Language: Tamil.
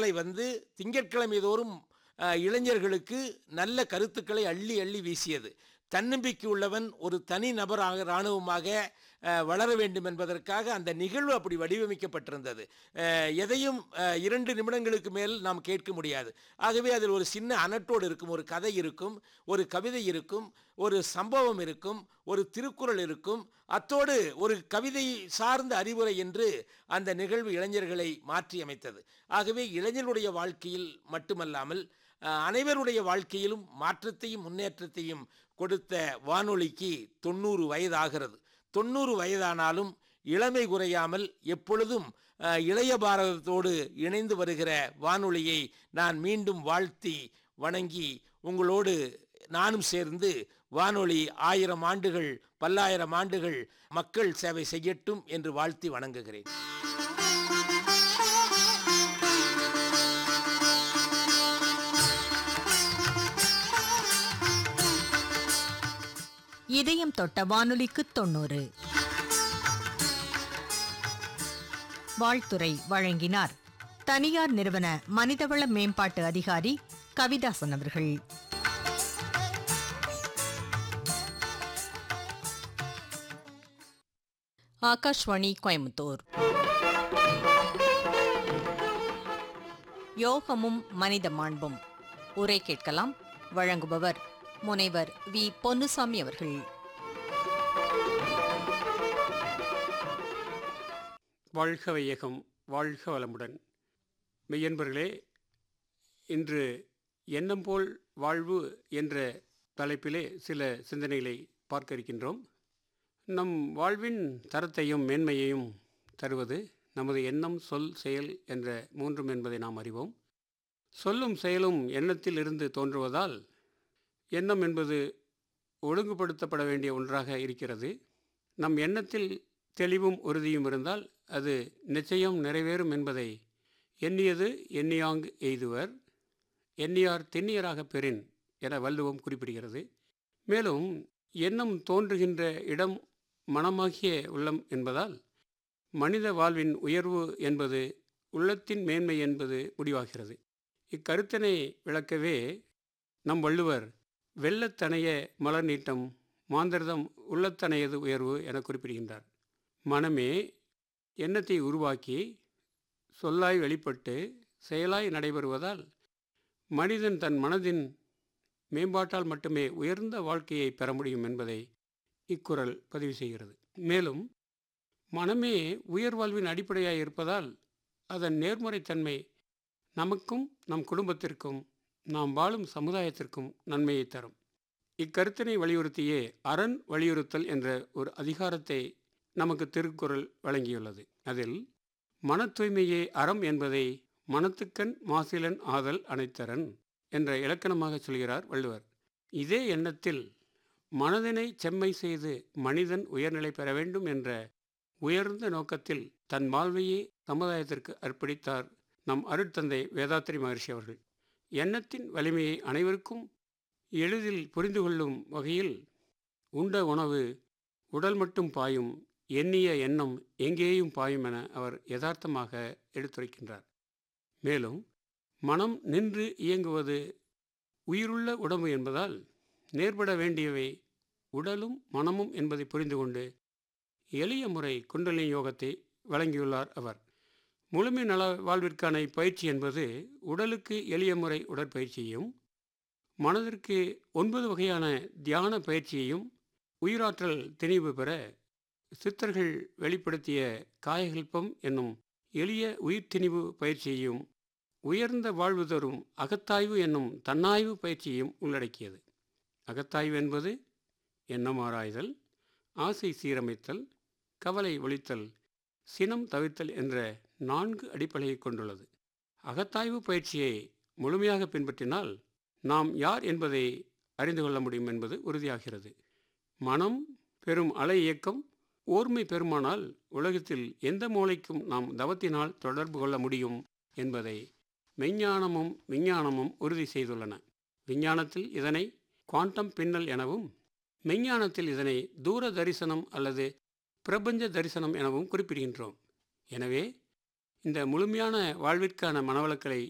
பாடசாலை வந்து திங்கட்கிழமை தோறும் அஹ், இளைஞர்களுக்கு நல்ல கருத்துக்களை அள்ளி அள்ளி வீசியது தன்னம்பிக்கை உள்ளவன் ஒரு தனி நபராக இராணுவமாக அஹ், வளர வேண்டும் என்பதற்காக அந்த நிகழ்வு அப்படி வடிவமைக்கப்பட்டிருந்தது அஹ், எதையும் அஹ், இரண்டு நிமிடங்களுக்கு மேல் நாம் கேட்க முடியாது ஆகவே அதில் ஒரு சின்ன அனட்டோடு இருக்கும் ஒரு கதை இருக்கும் ஒரு கவிதை இருக்கும் ஒரு சம்பவம் இருக்கும் ஒரு திருக்குறள் இருக்கும் அத்தோடு ஒரு கவிதை சார்ந்த அறிவுரை என்று அந்த நிகழ்வு இளைஞர்களை மாற்றி அமைத்தது ஆகவே இளைஞர்களுடைய வாழ்க்கையில் மட்டுமல்லாமல் அஹ், அனைவருடைய வாழ்க்கையிலும் மாற்றத்தையும் முன்னேற்றத்தையும் கொடுத்த வானொலிக்கு தொண்ணூறு வயதாகிறது தொண்ணூறு வயதானாலும் இளமை குறையாமல் எப்பொழுதும் அஹ், இளைய பாரதத்தோடு இணைந்து வருகிற வானொலியை நான் மீண்டும் வாழ்த்தி வணங்கி உங்களோடு நானும் சேர்ந்து வானொலி ஆயிரம் ஆண்டுகள் பல்லாயிரம் ஆண்டுகள் மக்கள் சேவை செய்யட்டும் என்று வாழ்த்தி வணங்குகிறேன் இதயம் தொட்ட வானொலிக்கு தொண்ணூறு வாழ்த்துரை வழங்கினார் தனியார் நிறுவன மனிதவள மேம்பாட்டு அதிகாரி கவிதாசன் அவர்கள் ஆகாஷ்வாணி கோயம்புத்தூர் யோகமும் மனித மாண்பும் உரை கேட்கலாம் வழங்குபவர் முனைவர் வி பொன்னுசாமி அவர்கள் வாழ்க வையகம் வாழ்க வளமுடன் மெய்யன்பர்களே இன்று எண்ணம் போல் வாழ்வு என்ற தலைப்பிலே சில சிந்தனைகளை பார்க்க இருக்கின்றோம் நம் வாழ்வின் தரத்தையும் மேன்மையையும் தருவது நமது எண்ணம் சொல் செயல் என்ற மூன்றும் என்பதை நாம் அறிவோம் சொல்லும் செயலும் எண்ணத்தில் இருந்து தோன்றுவதால் எண்ணம் என்பது ஒழுங்குபடுத்தப்பட வேண்டிய ஒன்றாக இருக்கிறது நம் எண்ணத்தில் தெளிவும் உறுதியும் இருந்தால் அது நிச்சயம் நிறைவேறும் என்பதை எண்ணியது எண்ணியாங் எய்துவர் எண்ணியார் திண்ணியராக பெறின் என வள்ளுவம் குறிப்பிடுகிறது மேலும் எண்ணம் தோன்றுகின்ற இடம் மனமாகிய உள்ளம் என்பதால் மனித வாழ்வின் உயர்வு என்பது உள்ளத்தின் மேன்மை என்பது முடிவாகிறது இக்கருத்தினை விளக்கவே நம் வள்ளுவர் வெள்ளத்தனைய மலர் நீட்டம் மாந்திரதம் உள்ளத்தனையது உயர்வு என குறிப்பிடுகின்றார் மனமே எண்ணத்தை உருவாக்கி சொல்லாய் வெளிப்பட்டு செயலாய் நடைபெறுவதால் மனிதன் தன் மனதின் மேம்பாட்டால் மட்டுமே உயர்ந்த வாழ்க்கையை பெற முடியும் என்பதை இக்குறள் பதிவு செய்கிறது மேலும் மனமே உயர் வாழ்வின் அடிப்படையாக இருப்பதால் அதன் நேர்முறைத்தன்மை நமக்கும் நம் குடும்பத்திற்கும் நாம் வாழும் சமுதாயத்திற்கும் நன்மையை தரும் இக்கருத்தினை வலியுறுத்தியே அரண் வலியுறுத்தல் என்ற ஒரு அதிகாரத்தை நமக்கு திருக்குறள் வழங்கியுள்ளது அதில் மன தூய்மையே அறம் என்பதை மனத்துக்கண் மாசிலன் ஆதல் அனைத்தரன் என்ற இலக்கணமாக சொல்கிறார் வள்ளுவர் இதே எண்ணத்தில் மனதினை செம்மை செய்து மனிதன் உயர்நிலை பெற வேண்டும் என்ற உயர்ந்த நோக்கத்தில் தன் வாழ்வையே சமுதாயத்திற்கு அர்ப்பணித்தார் நம் அருட்தந்தை வேதாத்திரி மகர்ஷி அவர்கள் எண்ணத்தின் வலிமையை அனைவருக்கும் எளிதில் புரிந்து கொள்ளும் வகையில் உண்ட உணவு உடல் மட்டும் பாயும் எண்ணிய எண்ணம் எங்கேயும் பாயும் என அவர் யதார்த்தமாக எடுத்துரைக்கின்றார் மேலும் மனம் நின்று இயங்குவது உயிருள்ள உடம்பு என்பதால் நேர்பட வேண்டியவை உடலும் மனமும் என்பதை புரிந்து கொண்டு எளிய முறை குண்டலினி யோகத்தை வழங்கியுள்ளார் அவர் முழுமை நல வாழ்விற்கான பயிற்சி என்பது உடலுக்கு எளிய முறை உடற்பயிற்சியையும் மனதிற்கு ஒன்பது வகையான தியான பயிற்சியையும் உயிராற்றல் திணிவு பெற சித்தர்கள் வெளிப்படுத்திய காயகல்பம் என்னும் எளிய உயிர்த்திணிவு பயிற்சியையும் உயர்ந்த வாழ்வு தரும் அகத்தாய்வு என்னும் தன்னாய்வு பயிற்சியையும் உள்ளடக்கியது அகத்தாய்வு என்பது எண்ணமாராய்தல் ஆசை சீரமைத்தல் கவலை ஒழித்தல் சினம் தவிர்த்தல் என்ற நான்கு அடிப்படையை கொண்டுள்ளது அகத்தாய்வு பயிற்சியை முழுமையாக பின்பற்றினால் நாம் யார் என்பதை அறிந்து கொள்ள முடியும் என்பது உறுதியாகிறது மனம் பெரும் அலை இயக்கம் ஓர்மை பெருமானால் உலகத்தில் எந்த மூளைக்கும் நாம் தவத்தினால் தொடர்பு கொள்ள முடியும் என்பதை மெஞ்ஞானமும் விஞ்ஞானமும் உறுதி செய்துள்ளன விஞ்ஞானத்தில் இதனை குவாண்டம் பின்னல் எனவும் மெஞ்ஞானத்தில் இதனை தூர தரிசனம் அல்லது பிரபஞ்ச தரிசனம் எனவும் குறிப்பிடுகின்றோம் எனவே இந்த முழுமையான வாழ்விற்கான மனவளக்கலை